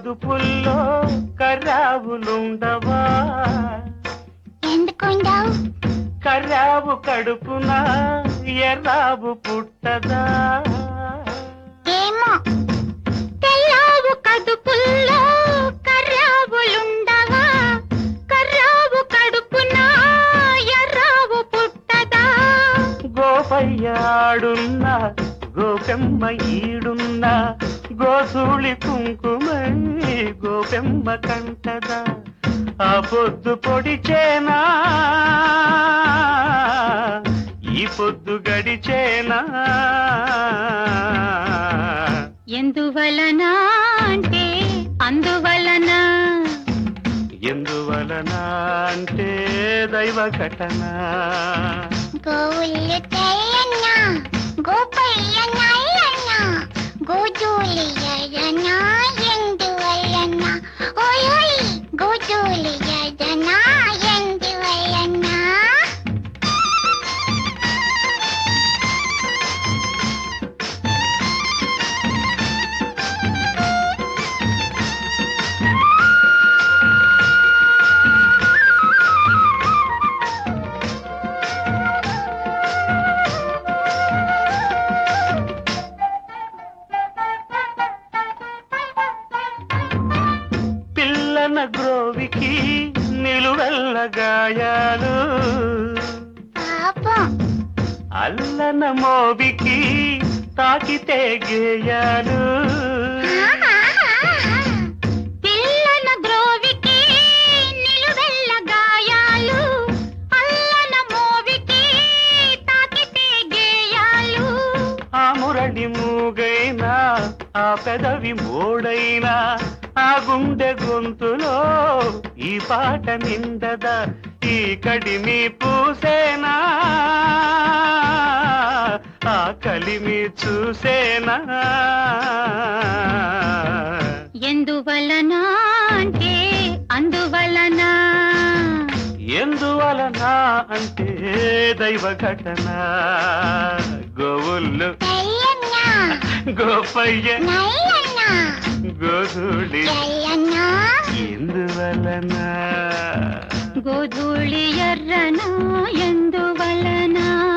కదుపుల్లో కర్రావులుండవా ఎందుకుండవు కర్రావు కడుపున ఎర్రావు పుట్టదా ఏమో తెల్లావు కదుపుల్లో కర్రావులుండవా కర్రావు కడుపున ఎర్రావు పుట్టదా గోపయ్యాడున్నా గోపెమ్మ ఈడున్నా గోధూళి కుంకుమై గోపెమ్మ కంటదా ఆ పొద్దు పొడిచేనా ఈ పొద్దు గడిచేనా ఎందువలన అంటే అందువలన ఎందువలన అంటే దైవ ఘటన గోవులు తెల్లన్న గోపయ్య నల్లన్న గోజూలి ఎర్రన ఎందువలన ఓయ్ ఓయ్ గోజూలి ఎర్రన ఎందువలన పిల్లన గ్రోవికి నిలువెల్ల గాయాలు పాపం అల్లన మోబికి తాకితే గేయాలు పిల్లన గ్రోవికి నిలువెల్ల గాయాలు అల్లన మోవికి తాకితే గేయాలు ఆ మురళి మూగైనా ఆ పెదవి మోడైనా ఆ గుండె గొంతులో ఈ పాట నిందదా ఈ కడిమి పూసేనా ఆ కలిమి చూసేనా ఎందువలన అంటే అందువలన ఎందువలన అంటే దైవ ఘటన గోవుళ్ళు గోపయ్య గోధుడి ఎందువలన గోధూళి ఎర్రన ఎందువలన